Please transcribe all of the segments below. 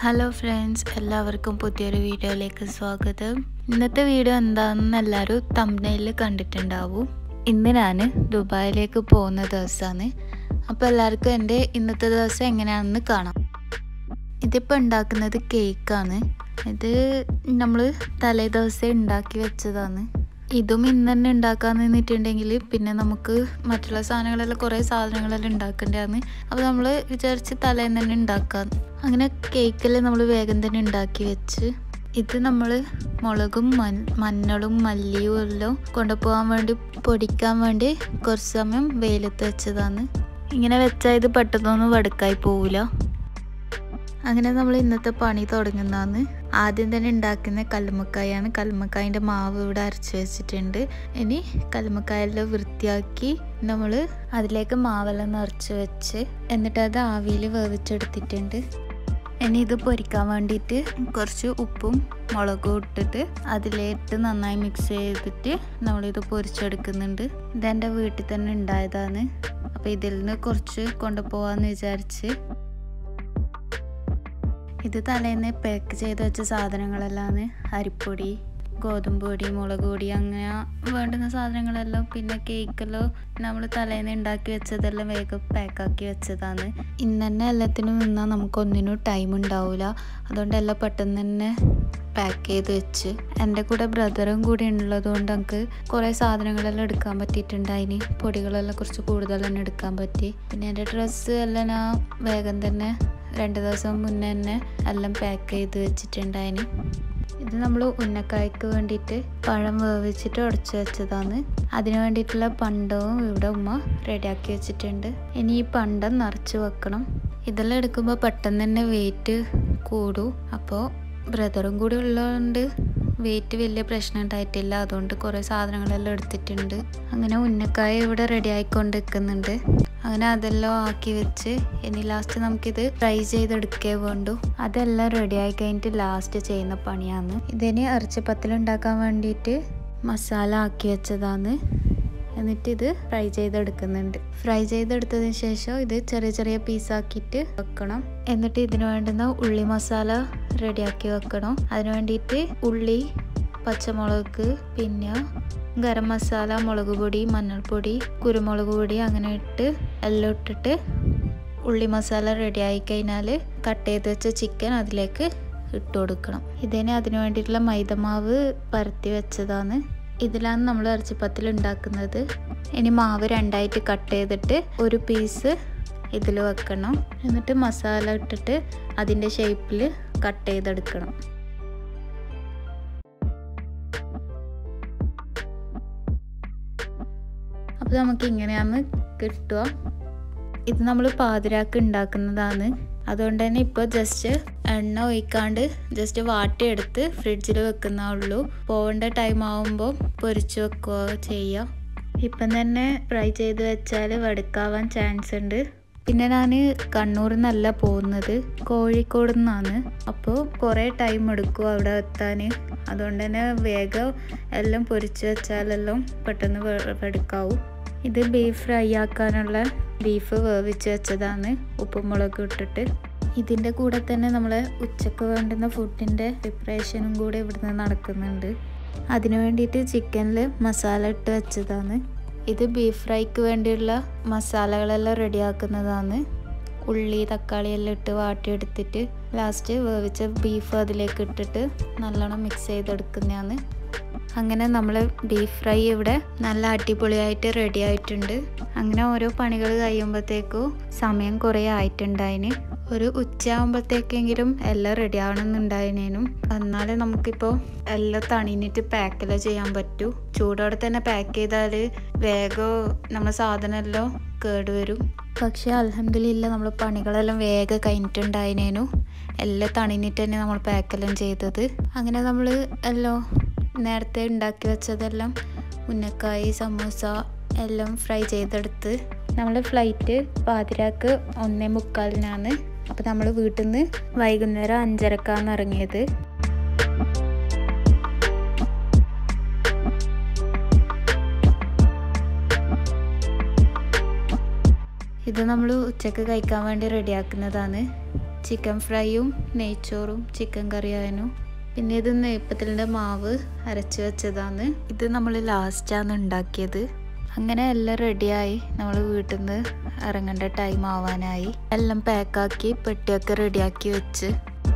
Hello friends എല്ലാവർക്കും പുതിയൊരു വീഡിയോയിലേക്ക് സ്വാഗതം ഇന്നത്തെ വീഡിയോ എന്താണെന്ന് എല്ലാവരും തമ്പനയിൽ കണ്ടിട്ടുണ്ടാവും ഇന്ന് ഞാൻ ദുബായിലേക്ക് പോകുന്ന ദിവസമാണ് അപ്പോൾ എല്ലാവർക്കും എൻ്റെ ഇന്നത്തെ ദിവസം എങ്ങനെയാണെന്ന് കാണാം ഇതിപ്പോൾ ഉണ്ടാക്കുന്നത് കേക്കാണ് ഇത് നമ്മൾ തലേ ദിവസം ഉണ്ടാക്കി വെച്ചതാണ് ഇതും ഇന്ന് തന്നെ ഉണ്ടാക്കാൻ നിന്നിട്ടുണ്ടെങ്കിൽ പിന്നെ നമുക്ക് മറ്റുള്ള സാധനങ്ങളെല്ലാം കുറേ സാധനങ്ങളെല്ലാം ഉണ്ടാക്കേണ്ടതാണ് അപ്പോൾ നമ്മൾ വിചാരിച്ച് തലേന്ന് തന്നെ ഉണ്ടാക്കാം അങ്ങനെ കേക്കെല്ലാം നമ്മൾ വേഗം തന്നെ ഉണ്ടാക്കി വെച്ച് ഇത് നമ്മൾ മുളകും മൻ മഞ്ഞളും മല്ലിയും എല്ലാം കൊണ്ടുപോകാൻ വേണ്ടി പൊടിക്കാൻ വേണ്ടി കുറച്ച് സമയം വെയിലത്ത് വെച്ചതാണ് ഇങ്ങനെ വെച്ചാൽ ഇത് പെട്ടെന്നൊന്നും വടുക്കായി പോവില്ല അങ്ങനെ നമ്മൾ ഇന്നത്തെ പണി തുടങ്ങുന്നതാണ് ആദ്യം തന്നെ ഉണ്ടാക്കുന്ന കല്ലുമ്മക്കായാണ് കല്ലുമ്മക്കായൻ്റെ മാവ് ഇവിടെ അരച്ച് വെച്ചിട്ടുണ്ട് ഇനി കല്ലുമ്മക്കായെല്ലാം വൃത്തിയാക്കി നമ്മൾ അതിലേക്ക് മാവെല്ലാം നിറച്ച് വെച്ച് എന്നിട്ട് അത് ആവിയിൽ വേവിച്ചെടുത്തിട്ടുണ്ട് ഇനി ഇത് പൊരിക്കാൻ വേണ്ടിയിട്ട് കുറച്ച് ഉപ്പും മുളകും ഇട്ടിട്ട് അതിലേട്ട് നന്നായി മിക്സ് ചെയ്തിട്ട് നമ്മളിത് പൊരിച്ചെടുക്കുന്നുണ്ട് ഇതെൻ്റെ വീട്ടിൽ തന്നെ ഉണ്ടായതാണ് അപ്പോൾ ഇതിൽ നിന്ന് കുറച്ച് കൊണ്ടുപോകാമെന്ന് വിചാരിച്ച് ഇത് തലേന്ന് പാക്ക് ചെയ്ത് വെച്ച സാധനങ്ങളെല്ലാം അരിപ്പൊടി ഗോതമ്പ് പൊടി മുളക് പൊടി അങ്ങനെ വേണ്ടുന്ന സാധനങ്ങളെല്ലാം പിന്നെ കേക്കെല്ലാം നമ്മൾ തലേന്ന് ഉണ്ടാക്കി വെച്ചതെല്ലാം വേഗം പാക്കാക്കി വെച്ചതാണ് ഇന്ന് തന്നെ എല്ലാത്തിനും നിന്നാൽ നമുക്കൊന്നിനും ടൈം ഉണ്ടാവില്ല അതുകൊണ്ട് എല്ലാം പെട്ടെന്ന് തന്നെ പാക്ക് ചെയ്ത് വെച്ച് എൻ്റെ കൂടെ ബ്രദറും കൂടി ഉള്ളത് കൊണ്ട് നമുക്ക് കുറേ സാധനങ്ങളെല്ലാം എടുക്കാൻ പറ്റിയിട്ടുണ്ടായിനി പൊടികളെല്ലാം കുറച്ച് കൂടുതൽ തന്നെ എടുക്കാൻ പറ്റി പിന്നെ എൻ്റെ ഡ്രസ്സ് എല്ലാം ഞാൻ വേഗം തന്നെ രണ്ട് ദിവസം മുന്നേ തന്നെ എല്ലാം പാക്ക് ചെയ്ത് വെച്ചിട്ടുണ്ടായിന് ഇത് നമ്മൾ ഉന്നക്കായ്ക്ക് വേണ്ടിയിട്ട് പഴം വേവിച്ചിട്ട് ഉടച്ച് വെച്ചതാണ് അതിന് വേണ്ടിയിട്ടുള്ള പണ്ടവും ഇവിടെ ഉമ്മ റെഡിയാക്കി വെച്ചിട്ടുണ്ട് ഇനി ഈ പണ്ടം നിറച്ച് വെക്കണം ഇതെല്ലാം എടുക്കുമ്പോൾ പെട്ടെന്ന് തന്നെ വെയിറ്റ് കൂടും അപ്പോൾ ബ്രദറും കൂടി ഉള്ളതുകൊണ്ട് വെയിറ്റ് വലിയ പ്രശ്നം ഉണ്ടായിട്ടില്ല അതുകൊണ്ട് കുറേ സാധനങ്ങളെല്ലാം എടുത്തിട്ടുണ്ട് അങ്ങനെ ഉന്നക്കായ ഇവിടെ റെഡി ആയിക്കൊണ്ട് നിൽക്കുന്നുണ്ട് അങ്ങനെ അതെല്ലാം ആക്കി വെച്ച് ഇനി ലാസ്റ്റ് നമുക്കിത് ഫ്രൈ ചെയ്തെടുക്കേ വേണ്ടു അതെല്ലാം റെഡി ആയി കഴിഞ്ഞിട്ട് ലാസ്റ്റ് ചെയ്യുന്ന പണിയാണ് ഇതിന് ഇറച്ചിപ്പത്തിൽ ഉണ്ടാക്കാൻ വേണ്ടിയിട്ട് മസാല ആക്കി വെച്ചതാണ് എന്നിട്ട് ഇത് ഫ്രൈ ചെയ്തെടുക്കുന്നുണ്ട് ഫ്രൈ ചെയ്തെടുത്തതിന് ശേഷം ഇത് ചെറിയ ചെറിയ പീസാക്കിയിട്ട് വെക്കണം എന്നിട്ട് ഇതിന് വേണ്ടുന്ന ഉള്ളി മസാല റെഡിയാക്കി വെക്കണം അതിന് വേണ്ടിയിട്ട് ഉള്ളി പച്ചമുളക് പിന്നെ ഗരം മസാല മുളക് പൊടി മഞ്ഞൾപ്പൊടി കുരുമുളക് പൊടി അങ്ങനെ ഇട്ട് എല്ലാം ഇട്ടിട്ട് ഉള്ളി മസാല റെഡി ആയി കഴിഞ്ഞാൽ കട്ട് ചെയ്ത് വെച്ച ചിക്കൻ അതിലേക്ക് ഇട്ട് കൊടുക്കണം ഇതിന് അതിന് വേണ്ടിയിട്ടുള്ള മൈദമാവ് പരത്തി വെച്ചതാണ് ഇതിലാണ് നമ്മൾ ഇറച്ചിപ്പത്തിൽ ഉണ്ടാക്കുന്നത് ഇനി മാവ് രണ്ടായിട്ട് കട്ട് ചെയ്തിട്ട് ഒരു പീസ് ഇതിൽ വെക്കണം എന്നിട്ട് മസാല ഇട്ടിട്ട് അതിൻ്റെ ഷേപ്പിൽ കട്ട് ചെയ്തെടുക്കണം അപ്പോൾ നമുക്ക് ഇങ്ങനെയാണ് കിട്ടുക ഇത് നമ്മൾ പാതിരാക്ക് ഉണ്ടാക്കുന്നതാണ് അതുകൊണ്ട് തന്നെ ഇപ്പോൾ ജസ്റ്റ് എണ്ണ ഒഴിക്കാണ്ട് ജസ്റ്റ് വാട്ടിയെടുത്ത് ഫ്രിഡ്ജിൽ വെക്കുന്നേ ഉള്ളൂ പോകേണ്ട ടൈം ആവുമ്പോൾ പൊരിച്ച് വെക്കുക ചെയ്യുക ഇപ്പം തന്നെ ഫ്രൈ ചെയ്ത് വെച്ചാൽ വടുക്കാവാൻ ചാൻസ് ഉണ്ട് പിന്നെ ഞാൻ കണ്ണൂരിൽ നിന്നല്ല പോകുന്നത് കോഴിക്കോട് നിന്നാണ് അപ്പോൾ കുറേ ടൈം എടുക്കും അവിടെ എത്താൻ അതുകൊണ്ട് തന്നെ വേഗം എല്ലാം പൊരിച്ച് വെച്ചാലെല്ലാം പെട്ടെന്ന് വെടുക്കാവും ഇത് ബീഫ് ഫ്രൈ ആക്കാനുള്ള ബീഫ് വേവിച്ച് വെച്ചതാണ് ഉപ്പും മുളക് ഇട്ടിട്ട് ഇതിൻ്റെ കൂടെ തന്നെ നമ്മൾ ഉച്ചക്ക് വേണ്ടുന്ന ഫുഡിൻ്റെ പ്രിപ്പറേഷനും കൂടെ ഇവിടുന്ന് നടക്കുന്നുണ്ട് അതിനു വേണ്ടിയിട്ട് ചിക്കനിൽ മസാല ഇട്ട് വെച്ചതാണ് ഇത് ബീഫ് ഫ്രൈക്ക് വേണ്ടിയുള്ള മസാലകളെല്ലാം റെഡിയാക്കുന്നതാണ് ഉള്ളി തക്കാളി എല്ലാം ഇട്ട് വാട്ടിയെടുത്തിട്ട് ലാസ്റ്റ് വേവിച്ച ബീഫ് അതിലേക്ക് ഇട്ടിട്ട് നല്ലോണം മിക്സ് ചെയ്തെടുക്കുന്നതാണ് അങ്ങനെ നമ്മൾ ബീഫ് ഫ്രൈ ഇവിടെ നല്ല അടിപൊളിയായിട്ട് റെഡി ആയിട്ടുണ്ട് അങ്ങനെ ഓരോ പണികൾ കഴിയുമ്പോഴത്തേക്കും സമയം കുറേ ആയിട്ടുണ്ടായിന് ഒരു ഉച്ചയാകുമ്പോഴത്തേക്കെങ്കിലും എല്ലാം റെഡി ആവണമെന്നുണ്ടായിനേനും എന്നാലേ നമുക്കിപ്പോൾ എല്ലാം തണിഞ്ഞിട്ട് പാക്കെല്ലാം ചെയ്യാൻ പറ്റൂ ചൂടോടെ തന്നെ പാക്ക് ചെയ്താൽ വേഗം നമ്മുടെ സാധനമെല്ലാം കേടുവരും പക്ഷേ അലഹമില്ല നമ്മൾ പണികളെല്ലാം വേഗം കഴിഞ്ഞിട്ടുണ്ടായിനേനു എല്ലാം തണിഞ്ഞിട്ട് തന്നെ നമ്മൾ പാക്കെല്ലാം ചെയ്തത് അങ്ങനെ നമ്മൾ എല്ലാം നേരത്തെ ഉണ്ടാക്കി വെച്ചതെല്ലാം ഉന്നക്കായി സമൂസ എല്ലാം ഫ്രൈ ചെയ്തെടുത്ത് നമ്മൾ ഫ്ലൈറ്റ് പാതിരാക്ക് ഒന്നേ മുക്കാലിനാണ് അപ്പോൾ നമ്മൾ വീട്ടിൽ നിന്ന് വൈകുന്നേരം അഞ്ചരക്കാണ് ഇറങ്ങിയത് ഇത് നമ്മൾ ഉച്ചക്ക് കഴിക്കാൻ വേണ്ടി റെഡിയാക്കുന്നതാണ് ചിക്കൻ ഫ്രൈയും നെയ്ച്ചോറും ചിക്കൻ കറിയായിരുന്നു പിന്നെ ഇത് നെയ്പ്പത്തിലിൻ്റെ മാവ് അരച്ച് വെച്ചതാണ് ഇത് നമ്മൾ ലാസ്റ്റാണ് ഉണ്ടാക്കിയത് അങ്ങനെ എല്ലാം റെഡിയായി നമ്മൾ വീട്ടിൽ നിന്ന് ഇറങ്ങേണ്ട ടൈം ആവാനായി എല്ലാം പാക്കാക്കി പെട്ടിയൊക്കെ റെഡിയാക്കി വെച്ച്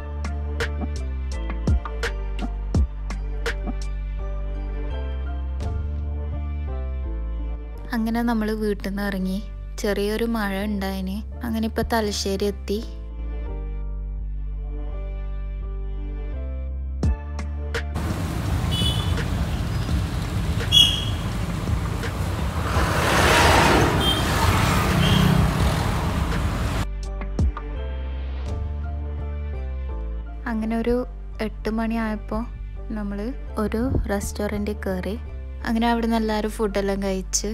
അങ്ങനെ നമ്മൾ വീട്ടിൽ നിന്ന് ഇറങ്ങി ചെറിയൊരു മഴ ഉണ്ടായിന് അങ്ങനെ ഇപ്പൊ തലശ്ശേരി എത്തി അങ്ങനെ ഒരു എട്ട് മണിയായപ്പോൾ നമ്മൾ ഒരു റെസ്റ്റോറൻറ്റിൽ കയറി അങ്ങനെ അവിടെ നിന്ന് എല്ലാവരും ഫുഡെല്ലാം കഴിച്ച്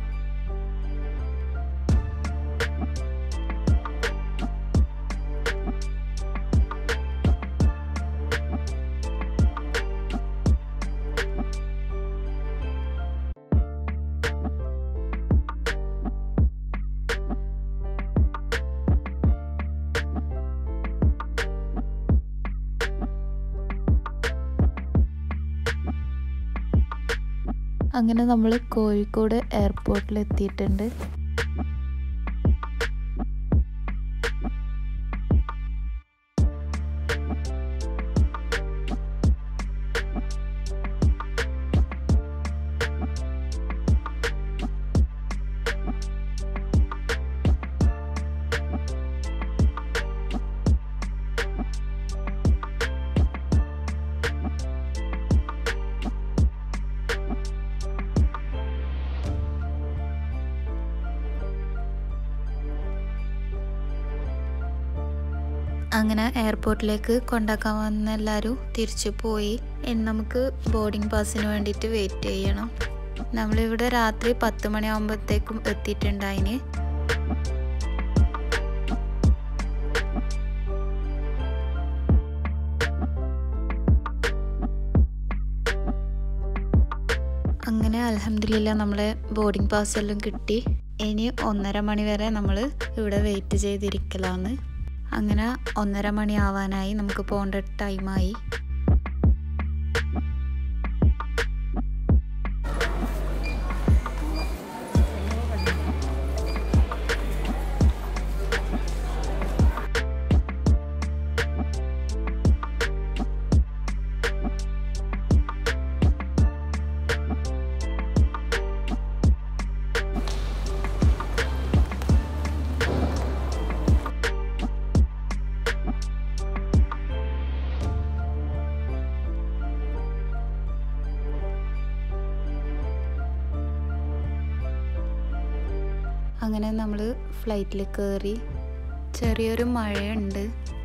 അങ്ങനെ നമ്മൾ കോഴിക്കോട് എയർപോർട്ടിൽ എത്തിയിട്ടുണ്ട് അങ്ങനെ എയർപോർട്ടിലേക്ക് കൊണ്ടാക്കാൻ വന്ന എല്ലാവരും തിരിച്ചു പോയി ഇനി നമുക്ക് ബോർഡിംഗ് പാസിന് വേണ്ടിയിട്ട് വെയിറ്റ് ചെയ്യണം നമ്മളിവിടെ രാത്രി പത്ത് മണിയാകുമ്പോഴത്തേക്കും എത്തിയിട്ടുണ്ടായിന് അങ്ങനെ അലഹമില്ല നമ്മളെ ബോർഡിംഗ് പാസ് എല്ലാം കിട്ടി ഇനി ഒന്നര മണി വരെ നമ്മൾ ഇവിടെ വെയിറ്റ് ചെയ്തിരിക്കലാണ് അങ്ങനെ ഒന്നര മണി ആവാനായി നമുക്ക് പോകേണ്ട ടൈമായി അങ്ങനെ നമ്മൾ ഫ്ലൈറ്റിൽ കയറി ചെറിയൊരു മഴയുണ്ട്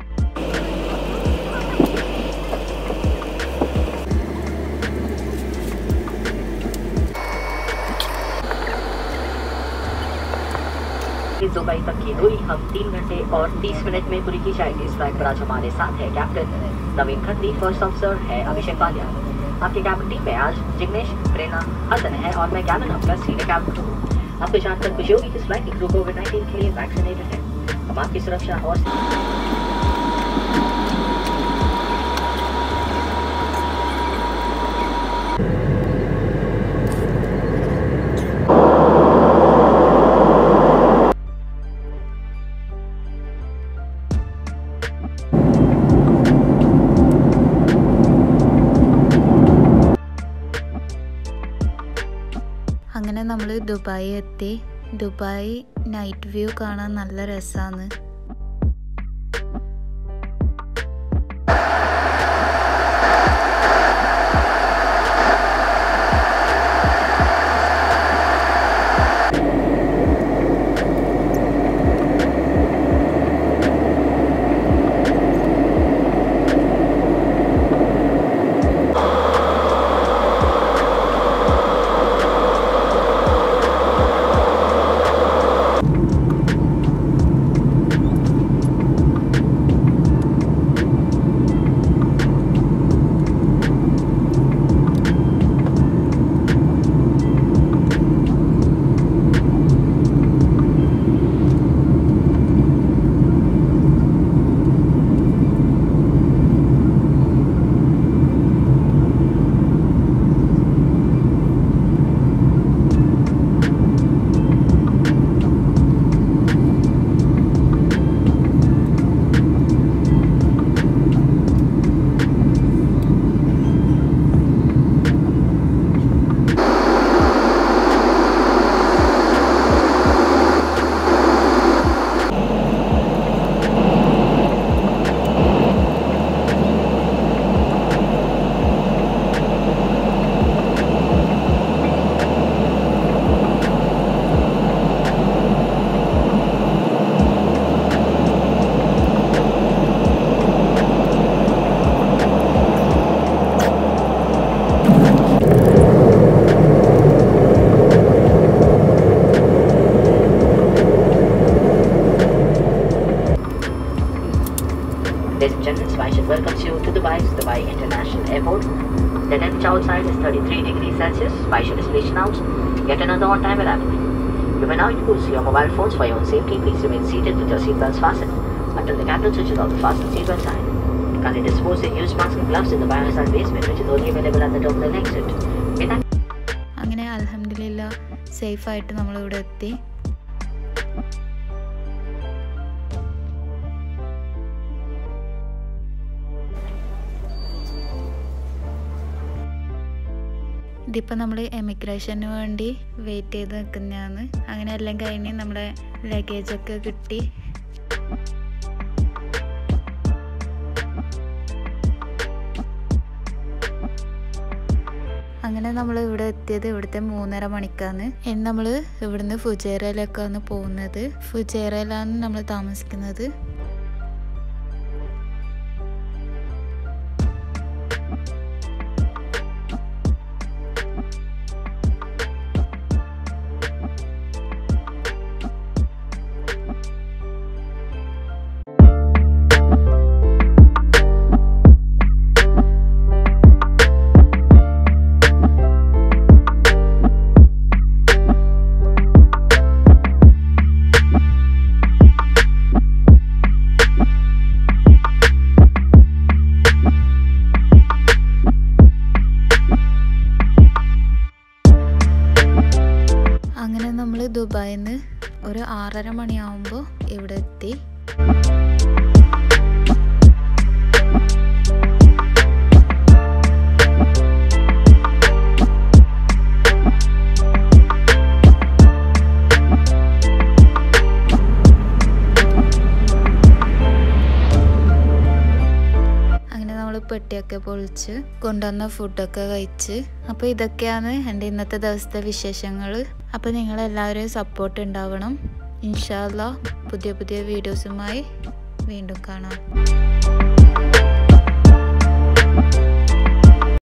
दुबई तक की दूरी हम तीन घंटे और तीस मिनट में पूरी की जाएगी इस फ्लाइट पर आज हमारे साथ है captain Naveen Khatri first officer है अभिषेक पालिया आपके कैबिन टीम में आज जिग्नेश प्रेरणा हसन है और मैं कैबिन आपका सीनियर कैबिन हूँ आपको जानकर खुशी होगी कि इस फ्लाइट की क्रू कोविड नाइन्टीन के लिए वैक्सीनेटेड है हम आपकी सुरक्षा और അങ്ങനെ നമ്മൾ ദുബായി എത്തി ദുബായ് നൈറ്റ് വ്യൂ കാണാൻ നല്ല രസമാണ് Ladies and gentlemen, SpiceJet welcomes you to Dubai's Dubai International Airport. The temperature outside is 33 degrees Celsius. SpiceJet is reaching out. Yet another on-time arrival. You may now use your mobile phones for your own safety. Please remain seated with your seatbelts fastened until the captain switches off the fasten seatbelt sign. Kindly dispose the used mask and gloves in the bioside basement, which is only available at the terminal exit. We thank അങ്ങനെ അലഹമില്ല സേഫായിട്ട് നമ്മളിവിടെ എത്തി ഇതിപ്പോൾ നമ്മൾ emigration വേണ്ടി wait ചെയ്ത് നിൽക്കുന്നതാണ് അങ്ങനെ എല്ലാം കഴിഞ്ഞ് നമ്മുടെ ലഗേജൊക്കെ കിട്ടി അങ്ങനെ നമ്മൾ ഇവിടെ എത്തിയത് ഇവിടുത്തെ മൂന്നര മണിക്കാണ് ഇനി നമ്മൾ ഇവിടുന്ന് ഫുജേറയിലേക്കാണ് പോകുന്നത് ഫുജേറയിലാണ് നമ്മൾ താമസിക്കുന്നത് അങ്ങനെ നമ്മൾ ദുബായിൽ നിന്ന് ഒരു ആറര മണിയാവുമ്പോൾ ഇവിടെ എത്തി അങ്ങനെ നമ്മൾ പെട്ടിയൊക്കെ പൊളിച്ച് കൊണ്ടുവന്ന ഫുഡൊക്കെ കഴിച്ച് അപ്പോൾ ഇതൊക്കെയാണ് എൻ്റെ ഇന്നത്തെ ദിവസത്തെ വിശേഷങ്ങൾ അപ്പോൾ നിങ്ങളെല്ലാവരും സപ്പോർട്ട് ഉണ്ടാവണം ഇൻഷാല്ല പുതിയ പുതിയ വീഡിയോസുമായി വീണ്ടും കാണാം